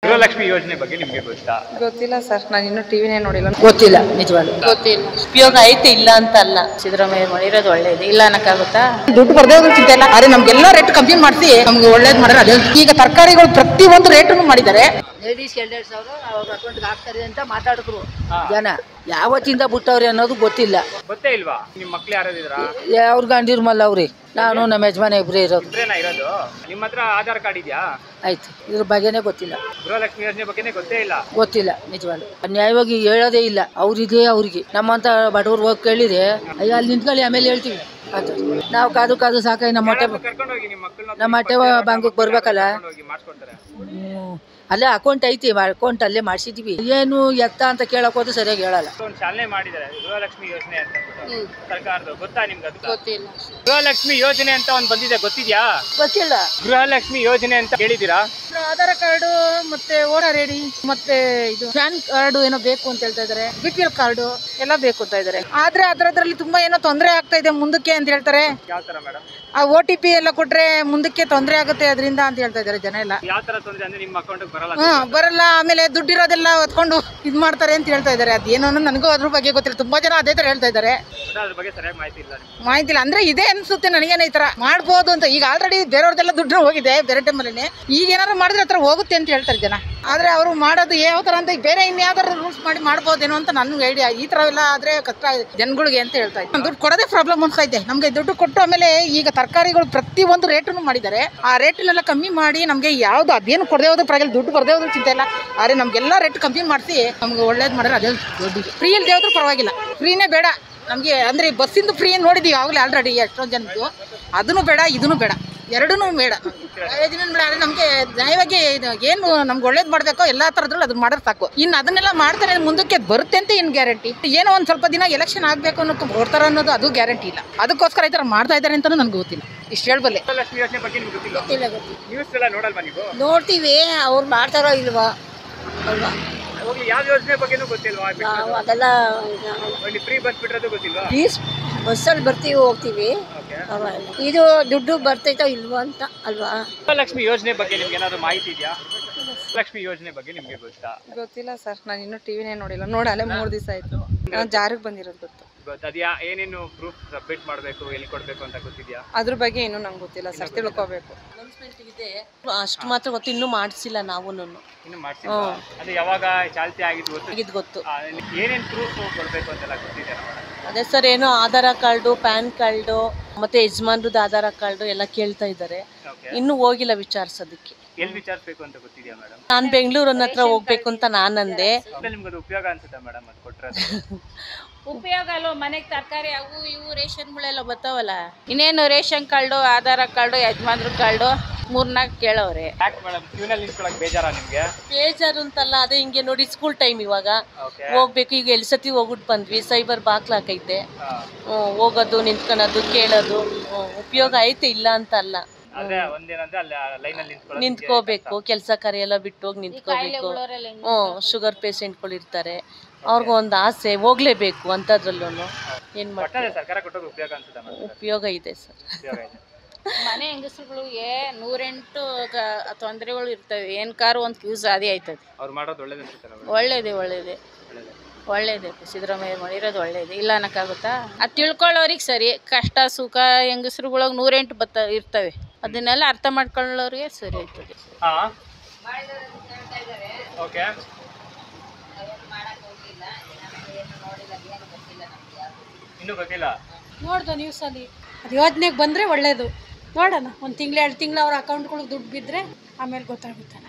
ಗೃಹಲಕ್ಷ್ಮಿ ಯೋಜನೆ ಬಗ್ಗೆ ನಿಮ್ಗೆ ಗೊತ್ತಾ ಗೊತ್ತಿಲ್ಲ ಸರ್ ನಾನು ಇನ್ನೂ ಟಿವಿನೇ ನೋಡಿಲ್ಲ ಗೊತ್ತಿಲ್ಲ ನಿಜವಾಗ್ಲು ಗೊತ್ತಿಲ್ಲ ಉಪಯೋಗ ಐತೆ ಇಲ್ಲ ಅಂತ ಅಲ್ಲ ಸಿದ್ದರಾಮಯ್ಯ ಮಾಡಿರೋದು ಒಳ್ಳೇದು ಇಲ್ಲ ಅನ್ನಕ್ಕಾಗುತ್ತಾ ದುಡ್ಡು ಬರ್ದೇ ಹೋದ್ರು ಚಿಂತೆ ಇಲ್ಲ ಆದ್ರೆ ನಮ್ಗೆಲ್ಲ ರೇಟ್ ಕಮ್ಮಿ ಮಾಡಿಸಿ ನಮ್ಗೆ ಒಳ್ಳೇದ್ ಮಾಡ್ರೆ ಅದೇ ಈಗ ತರಕಾರಿಗಳು ಪ್ರತಿ ಒಂದು ರೇಟನ್ನು ಮಾಡಿದ್ದಾರೆ ಲೇಡೀಸ್ ಎರಡೆರಡು ಸಾವಿರ ಅವ್ರ ಅಕೌಂಟ್ಗೆ ಹಾಕ್ತಾರೆ ಅಂತ ಮಾತಾಡಿದ್ರು ಜನ ಯಾವತ್ತಿಂದ ಬಿಟ್ಟವ್ರೆ ಅನ್ನೋದು ಗೊತ್ತಿಲ್ಲ ಗೊತ್ತೇ ಇಲ್ವಾ ನಿಮ್ ಮಕ್ಳು ಯಾರಾದಿದ್ರಾ ಅವ್ರ ಗಂಡಿರ್ಮಲ್ಲ ಅವ್ರಿ ನಾನು ನಮ್ಮ ಯಜಮಾನ ಇಬ್ಬರೇ ಇರೋದು ಇಬ್ರೇನಾ ಇರೋದು ನಿಮ್ಮ ಹತ್ರ ಆಧಾರ್ ಕಾರ್ಡ್ ಇದೆಯಾ ಆಯ್ತು ಇದ್ರ ಬಗ್ಗೆನೇ ಗೊತ್ತಿಲ್ಲ ಗೃಹಲಕ್ಷ್ಮಿ ಯೋಜನೆ ಬಗ್ಗೆನೇ ಗೊತ್ತೇ ಇಲ್ಲ ಗೊತ್ತಿಲ್ಲ ನಿಜವಾಗ್ಲು ನ್ಯಾಯವಾಗಿ ಹೇಳೋದೇ ಇಲ್ಲ ಅವ್ರಿಗೆ ಅವ್ರಿಗೆ ನಮ್ಮಂತ ಬಡವ್ರು ಹೋಗಿ ಕೇಳಿದ್ರೆ ಅಯ್ಯ ಅಲ್ಲಿ ನಿಂತ್ಕೊಳ್ಳಿ ಆಮೇಲೆ ಹೇಳ್ತೀವಿ ಅದು ನಾವು ಕಾದು ಕಾದು ಸಾಕಾಗಿ ನಮ್ಮ ಹೊಟ್ಟೆ ಕರ್ಕೊಂಡು ಹೋಗಿ ನಿಮ್ಮ ಮಕ್ಕಳನ್ನ ನಮ್ಮ ಹೊಟ್ಟೆ ಬಂಗಕ್ಕೆ ಬರ್ಬೇಕಲ್ಲ ಹೋಗಿ ಮಾಡಿಸ್ಕೊಡ್ತಾರೆ ಹ್ಮ್. ಅಲ್ಲೇ ಅಕೌಂಟ್ ಐತಿ ಅಕೌಂಟ್ ಅಲ್ಲೇ ಮಾಡಿಸಿದೀವಿ ಏನು ಎತ್ತ ಅಂತ ಕೇಳಕ್ ಹೋದ್ರೆ ಸರಿಯಾಗಿ ಹೇಳಲ್ಲ ಒಂದು ಚಾಲನೆ ಮಾಡಿದ್ದಾರೆ ಗೃಹಲಕ್ಷ್ಮಿ ಯೋಜನೆ ಅಂತ ಅಂದ್ಬಿಟ್ಟು. ಸರ್ಕಾರದ ಗೊತ್ತಾ ನಿಮ್ಗೆ ಅದು ಗೊತ್ತಿಲ್ಲ ಗೃಹಲಕ್ಷ್ಮಿ ಯೋಜನೆ ಅಂತ ಒಂದ್ ಬಂದಿದೆ ಗೊತ್ತಿದ್ಯಾ ಗೊತ್ತಿಲ್ಲ ಗೃಹಲಕ್ಷ್ಮಿ ಯೋಜನೆ ಅಂತ ಕೇಳಿದೀರಾ ಆಧಾರ್ ಕಾರ್ಡು ಮತ್ತೆ ವೋಟರ್ ಐಡಿ ಮತ್ತೆ ಇದು ಪ್ಯಾನ್ ಕಾರ್ಡು ಏನೋ ಬೇಕು ಅಂತ ಹೇಳ್ತಾ ಇದಾರೆ ಬಿ ಪಿ ಎಲ್ ಕಾರ್ಡು ಎಲ್ಲ ಬೇಕು ಅಂತ ಇದಾರೆ ಆದ್ರೆ ಅದ್ರದ್ರಲ್ಲಿ ತುಂಬಾ ಏನೋ ತೊಂದರೆ ಆಗ್ತಾ ಇದೆ ಮುಂದಕ್ಕೆ ಅಂತ ಹೇಳ್ತಾರೆ ಯಾವ ತರ ಮೇಡಮ್ ಆ ಓ ಟಿ ಪಿ ಎಲ್ಲ ಕೊಟ್ರೆ ಮುಂದಕ್ಕೆ ತೊಂದರೆ ಆಗುತ್ತೆ ಅದರಿಂದ ಅಂತ ಹೇಳ್ತಾ ಇದಾರೆ ಜನ ಎಲ್ಲ ಯಾವ ತರ ತೊಂದ್ರೆ ಅಂದ್ರೆ ನಿಮ್ಮ ಅಕೌಂಟ್ ಬರಲ್ಲ ಹಾ ಬರಲ್ಲ ಆಮೇಲೆ ದುಡ್ಡಿರೋದೆಲ್ಲ ಹೊತ್ಕೊಂಡು ಇದ್ ಮಾಡ್ತಾರೆ ಅಂತ ಹೇಳ್ತಾ ಇದಾರೆ ಅದೇನೋ ಅನ್ನೋದು ನನಗೂ ಅದ್ರ ಬಗ್ಗೆ ಗೊತ್ತಿಲ್ಲ ತುಂಬಾ ಜನ ಅದೇ ತರ ಹೇಳ್ತಾ ಇದಾರೆ ಒಟ್ಟು ಅದ್ರ ಬಗ್ಗೆ ಸರಿಯಾಗಿ ಮಾಹಿತಿ ಇಲ್ಲ ನಿಮ್ಗೆ ಮಾಹಿತಿ ಇಲ್ಲ ಅಂದ್ರೆ ಇದೆ ಅನ್ಸುತ್ತೆ ನನಗೇನ ಈ ತರ ಮಾಡ್ಬೋದು ಅಂತ ಈಗ ಆಲ್ರೆಡಿ ಬೇರೆಯವ್ರದೆಲ್ಲ ದುಡ್ಡು ಹೋಗಿದೆ ಬೇರೆ ಟೈಮಲ್ಲಿ ಈಗ ಏನಾದ್ರು ಮಾಡಿದ್ರೆ ಹತ್ರ ಹೋಗುತ್ತೆ ಅಂತ ಹೇಳ್ತಾರೆ ಜನ ಆದ್ರೆ ಅವರು ಮಾಡೋದು ಯಾವ ತರ ಅಂತ ಈಗ ಬೇರೆ ಇನ್ಯಾವ್ದಾರು ರೂಲ್ಸ್ ಮಾಡಿ ಮಾಡ್ಬೋದೇನೋ ಅಂತ ನನ್ಗೆ ಐಡಿಯಾ ಈ ತರ ಎಲ್ಲ ಆದ್ರೆ ಕಷ್ಟ ಇದೆ ಜನಗಳಿಗೆ ಅಂತ ಹೇಳ್ತಾ ಇದ್ದೆ ದುಡ್ಡು ಕೊಡೋದೇ ಪ್ರಾಬ್ಲಮ್ ಅನ್ಸ್ತಾ ಇದೆ ನಮ್ಗೆ ದುಡ್ಡು ಕೊಟ್ಟು ಆಮೇಲೆ ಈಗ ತರಕಾರಿಗಳು ಪ್ರತಿ ಒಂದು ರೇಟನ್ನು ಮಾಡಿದ್ದಾರೆ ಆ ರೇಟನ್ನೆಲ್ಲ ಕಮ್ಮಿ ಮಾಡಿ ನಮ್ಗೆ ಯಾವ್ದು ಅದೇನು ಕೊಡದೇ ಹೋದ್ರೆ ಪರವಾಗಿಲ್ಲ ದುಡ್ಡು ಕೊಡದೇ ಹೋದ್ರೆ ಚಿಂತೆ ಇಲ್ಲ ಆದ್ರೆ ನಮ್ಗೆಲ್ಲ ರೇಟ್ ಕಮ್ಮಿ ಮಾಡಿಸಿ ನಮ್ಗೆ ಒಳ್ಳೇದು ಮಾಡಿದ್ರೆ ಅದೇ ದುಡ್ಡು ಫ್ರೀ ಇಲ್ಲದೆ ಹೋದ್ರೂ ಪರವಾಗಿಲ್ಲ ಫ್ರೀನೇ ಬೇಡ ನಮಗೆ ಅಂದ್ರೆ ಬಸ್ಸಿಂದು ಫ್ರೀ ನೋಡಿದೀವಿ ಆಗಲೇ ಆಲ್ರೆಡಿ ಎಷ್ಟೊಂದು ಜನದ್ದು ಅದನ್ನು ಬೇಡ ಇದನ್ನು ಬೇಡ ಎರಡೂ ಬೇಡ ಯೋಜನೆ ಬೇಡ ಆದ್ರೆ ನಮಗೆ ನ್ಯಾಯವಾಗಿ ಇದು ಏನು ನಮ್ಗೆ ಒಳ್ಳೇದು ಮಾಡಬೇಕೋ ಎಲ್ಲ ಥರದ್ರಲ್ಲಿ ಅದನ್ನ ಮಾಡಿದ್ರೆ ಸಾಕು ಇನ್ನು ಅದನ್ನೆಲ್ಲ ಮಾಡ್ತಾರೆ ಮುಂದಕ್ಕೆ ಅದ್ ಬರುತ್ತೆ ಅಂತ ಏನು ಗ್ಯಾರಂಟಿ ಏನೋ ಒಂದು ಸ್ವಲ್ಪ ದಿನ ಎಲೆಕ್ಷನ್ ಆಗಬೇಕು ಅನ್ನೋ ಬರ್ತಾರೆ ಅನ್ನೋದು ಅದು ಗ್ಯಾರಂಟಿ ಇಲ್ಲ ಅದಕ್ಕೋಸ್ಕರ ಈ ಥರ ಮಾಡ್ತಾ ಇದ್ದಾರೆ ಅಂತಲೂ ನನಗೆ ಗೊತ್ತಿಲ್ಲ ಇಷ್ಟು ಹೇಳ್ಬಲ್ಲೆ ಗೃಹಲಕ್ಷ್ಮಿ ಯೋಜನೆ ಬಗ್ಗೆ ನಿಮ್ಗೆ ಗೊತ್ತಿಲ್ಲ ನ್ಯೂಸ್ ಎಲ್ಲ ನೋಡಲ್ವಾ ನೀವು ನೋಡ್ತೀವಿ ಅವ್ರು ಮಾಡ್ತಾರೋ ಇಲ್ವೋ ಅಲ್ವಾ ಹೋಗ್ಲಿ ಯಾವ ಯೋಜನೆ ಬಗ್ಗೆನೂ ಗೊತ್ತಿಲ್ವಾ ನಾವು ಅದೆಲ್ಲ ಇಲ್ಲಿ ಫ್ರೀ ಬಸ್ ಬಿಟ್ಟಿರೋದು ಗೊತ್ತಿಲ್ವಾ ಪ್ಲೀಸ್ ಬಸ್ಸಲ್ಲಿ ಬರ್ತೀವಿ ಹೋಗ್ತೀವಿ ಓಕೆ ಪರವಾಗಿಲ್ಲ. ಇದು ದುಡ್ಡು ಬರ್ತೈತೋ ಇಲ್ವೋ ಅಂತ ಅಲ್ವಾ ಗೃಹಲಕ್ಷ್ಮಿ ಯೋಜನೆ ಬಗ್ಗೆ ನಿಮ್ಗೆ ಏನಾದ್ರು ಮಾಹಿತಿ ಇದೆಯಾ ಗೃಹಲಕ್ಷ್ಮಿ ಯೋಜನೆ ಬಗ್ಗೆ ನಿಮ್ಗೆ ಗೊತ್ತಾ ಗೊತ್ತಿಲ್ಲ ಸರ್ ನಾನು ಇನ್ನೂ ಟಿವಿನೇ ನೋಡಿಲ್ಲ ನೋಡಲ್ಲೇ ಮೂರು ದಿವಸ ಆಯ್ತು ನಾನು ಜಾರಿಗೆ ಬಂದಿರೋದು ಗೊತ್ತು ಗೊತ್ತಾ ಅದ್ಯಾ ಏನೇನು ಪ್ರೂಫ್ ಸಬ್ಮಿಟ್ ಮಾಡಬೇಕು ಎಲ್ಲಿ ಕೊಡಬೇಕು ಅಂತ ಗೊತ್ತಿದ್ಯಾ ಅದ್ರ ಬಗ್ಗೆ ಇನ್ನೂ ನಂಗೆ ಗೊತ್ತಿಲ್ಲ ಸರ್ ತಿಳ್ಕೊಬೇಕು ಇದೆ ಅಷ್ಟು ಮಾತ್ರ ಗೊತ್ತು ಇನ್ನೂ ಮಾಡಿಸಿಲ್ಲ ನಾವು ಇನ್ನು ಮಾಡ್ಸಿಲ್ಲ ಅದು ಯಾವಾಗ ಚಾಲ್ತಿ ಆಗಿದ್ದು ಗೊತ್ತು ಆಗಿದ್ದು ಗೊತ್ತು ಆ, ಏನೇನ್ ಪ್ರೂಫ್ ಕೊಡ್ಬೇಕು ಅಂತೆಲ್ಲ ಗೊತ್ತಿದೆಯಾ ಅದೇ ಸರ್ ಏನೋ ಆಧಾರ ಕಾರ್ಡು ಪ್ಯಾನ್ ಕಾರ್ಡು ಮತ್ತೆ ಯಜಮಾನ್ರದ್ದು ಆಧಾರ ಕಾರ್ಡು ಎಲ್ಲ ಕೇಳ್ತಾ ಇದ್ದಾರೆ ಓಕೆ ಇನ್ನೂ ಹೋಗಿಲ್ಲ ವಿಚಾರಿಸೋದಕ್ಕೆ ಎಲ್ಲಿ ವಿಚಾರಿಸ್ಬೇಕು ಅಂತ ಗೊತ್ತಿದೆಯಾ ಮೇಡಮ್ ನಾನು ಬೆಂಗಳೂರನ್ನ ಹತ್ರ ಹೋಗ್ಬೇಕು ಅಂತ ನಾನಂದೆ ನಿಮ್ಗೆ ಅದು ಉಪಯೋಗ ಅನ್ಸುತ್ತಾ ಮೇಡಮ್ ಅದು ಕೊಟ್ಟರೆ ಉಪಯೋಗ ಅಲ್ವ ಮನೆಗೆ ತರಕಾರಿ ಅವು ಇವು ರೇಷನ್ಗಳೆಲ್ಲ ಬರ್ತಾವಲ್ಲ ಇನ್ನೇನು ರೇಷನ್ ಕಾರ್ಡು ಆಧಾರ ಕಾರ್ಡು ಯಜಮಾನ್ರ ಕಾರ್ಡು ಮೂರ್ನಾಲ್ಕು ಕೇಳವ್ರೆ ಯಾಕೆ ಮೇಡಮ್ ಕ್ಯೂನಲ್ಲಿ ನಿಂತ್ಕೊಳಕ್ ಬೇಜಾರಾ ನಿಮ್ಗೆ ಬೇಜಾರು ಅಂತಲ್ಲ ಅದೇ ಹಿಂಗೆ ನೋಡಿ ಸ್ಕೂಲ್ ಟೈಮ್ ಇವಾಗ ಓಕೆ ಹೋಗ್ಬೇಕು ಈಗ ಎಲ್ಲಿ ಸತಿ ಹೋಗ್ಬಿಟ್ಟು ಬಂದ್ವಿ ಸೈಬರ್ ಬಾಕ್ಲಾಕೈತೆ ಹ್ಮ್, ಹೋಗೋದು ನಿಂತ್ಕೊಳೋದು ಕೇಳೋದು ಹ್ಮ್, ಉಪಯೋಗ ಐತೆ ಇಲ್ಲ ಅಂತ ಅಲ್ಲ ಅದೇ ಒಂದೇನಂದ್ರೆ ಅಲ್ಲಿ ಲೈನಲ್ಲಿ ನಿಂತ್ಕೊಳ್ಳೋದು ನಿಂತ್ಕೋಬೇಕು ಕೆಲಸ ಕಾರ್ಯ ಎಲ್ಲ ಬಿಟ್ಟು ಹೋಗಿ ನಿಂತ್ಕೋಬೇಕು ಹ್ಞೂ ಶುಗರ್ ಪೇಷಂಟ್ಗಳು ಇರ್ತಾರೆ ಅವ್ರಿಗೂ ಒಂದು ಆಸೆ ಹೋಗ್ಲೇಬೇಕು ಅಂಥದ್ರಲ್ಲೂ ಏನು ಮಾಡ್ತಾರೆ ಒಟ್ಟಾರೆ ಸರ್ಕಾರ ಕೊಟ್ಟೋದು ಉಪಯೋಗ ಅನ್ಸುತ್ತಾ ಮೇಡಮ್ ಉಪಯೋಗ ಇದೆ ಸರ್ ಉಪಯೋಗ ಇದೆ ಮನೆ ಹೆಂಗಸ್ರುಗಳಿಗೆ ನೂರೆಂಟು ಗ- ತೊಂದರೆಗಳು ಇರ್ತವೆ ಏನ್ ಕಾರು ಒಂದು ಯೂಸ್ ಅದೇ ಆಯ್ತದೆ ಅವ್ರು ಮಾಡೋದು ಒಳ್ಳೇದು ಅನ್ಸುತ್ತೆ ಮೇಡಮ್ ಒಳ್ಳೇದೇ ಒಳ್ಳೇದೇ ಒಳ್ಳೇದೇ ಸಿದ್ದರಾಮಯ್ಯ ಮಾಡಿರೋದು ಒಳ್ಳೇದು ಇಲ್ಲ ಅನ್ನಕ್ಕಾಗುತ್ತಾ ಅದು ತಿಳ್ಕೊಳ್ಳೋರಿಗೆ ಸರಿ ಕಷ್ಟ ಸುಖ ಹೆಂಗಸ್ರುಗಳಿಗೆ ನೂರೆಂಟು ಬತ್ತ ಇರ್ತವೆ ಅದನ್ನೆಲ್ಲ ಅರ್ಥ ಮಾಡ್ಕೊಳ್ಳೋರಿಗೆ ಸರಿ ಆಯ್ತದೆ ಹಾ ಓಕೆ ಇನ್ನೂ ಗೊತ್ತಿಲ್ಲ ನೋಡ್ದು ನ್ಯೂಸಲ್ಲಿ ಅದು ಯೋಜನೆಗೆ ಬಂದರೆ ಒಳ್ಳೇದು ನೋಡೋಣ ಒಂದು ತಿಂಗಳು ಎರಡು ತಿಂಗಳು ಅವ್ರ ಅಕೌಂಟ್ಗಳಿಗೆ ದುಡ್ಡು ಬಿದ್ದರೆ ಆಮೇಲೆ ಗೊತ್ತಾಗುತ್ತೆ